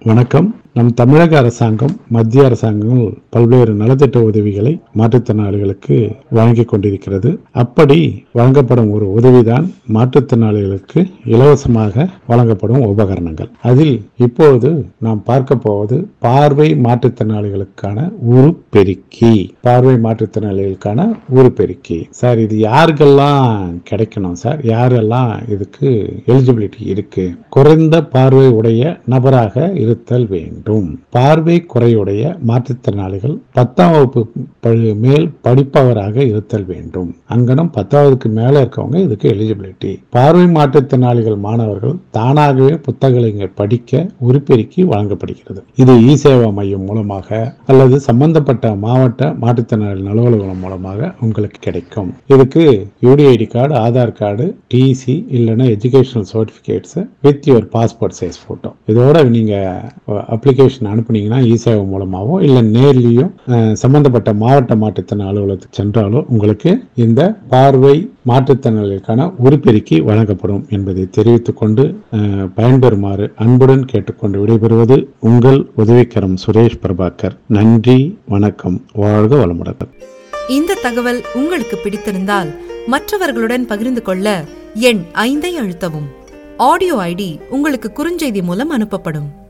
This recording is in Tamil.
வணக்கம் நம் தமிழக அரசாங்கம் மத்திய அரசாங்கங்கள் பல்வேறு நலத்திட்ட உதவிகளை மாற்றுத்திறனாளிகளுக்கு வழங்கிக் கொண்டிருக்கிறது அப்படி வழங்கப்படும் ஒரு உதவிதான் மாற்றுத்திறனாளிகளுக்கு இலவசமாக வழங்கப்படும் உபகரணங்கள் அதில் இப்பொழுது நாம் பார்க்க போவது பார்வை மாற்றுத்திறனாளிகளுக்கான உருப்பெருக்கி பார்வை மாற்றுத்திறனாளிகளுக்கான உருப்பெருக்கி சார் இது யாருக்கெல்லாம் கிடைக்கணும் சார் யாரெல்லாம் இதுக்கு எலிஜிபிலிட்டி இருக்கு குறைந்த பார்வை உடைய நபராக இருத்தல் வேண்டும் பார்வை குறையுடைய மாற்றுத்திறனாளிகள் பத்தாம் வகுப்பு ப- மேல் படிப்பவராக இருத்தல் வேண்டும் அங்கனம் பத்தாவதுக்கு மேல இருக்கவங்க இதுக்கு எலிஜிபிலிட்டி பார்வை மாற்றுத்திறனாளிகள் மாணவர்கள் தானாகவே புத்தகங்களை படிக்க உருப்பெருக்கி வழங்கப்படுகிறது இது இ சேவா மையம் மூலமாக அல்லது சம்பந்தப்பட்ட மாவட்ட மாற்றுத்திறனாளி அலுவலகம் மூலமாக உங்களுக்கு கிடைக்கும் இதுக்கு UDID card Aadhaar card TC இல்லைன்னா educational certificates with your passport size photo இதோட நீங்க அப்ளிகேஷன் அனுப்புனீங்கன்னா இ சேவை மூலமாவோ இல்லை நேர்லேயும் சம்பந்தப்பட்ட மாவட்ட மாற்றுத்திறன் அலுவலகத்துக்கு சென்றாலோ உங்களுக்கு இந்த பார்வை மாற்றுத்திறனாளிகளுக்கான உருப்பெருக்கி வழங்கப்படும் என்பதை தெரிவித்துக் கொண்டு அஹ், பயன்பெறுமாறு அன்புடன் கேட்டுக்கொண்டு விடைபெறுவது உங்கள் உதவிக்கரம் சுரேஷ் பிரபாகர் நன்றி வணக்கம் வாழ்க வளமுடன் இந்த தகவல் உங்களுக்கு பிடித்திருந்தால் மற்றவர்களுடன் பகிர்ந்து கொள்ள எண் ஐந்தை அழுத்தவும் ஆடியோ ஐடி உங்களுக்கு குறுஞ்செய்தி மூலம் அனுப்பப்படும்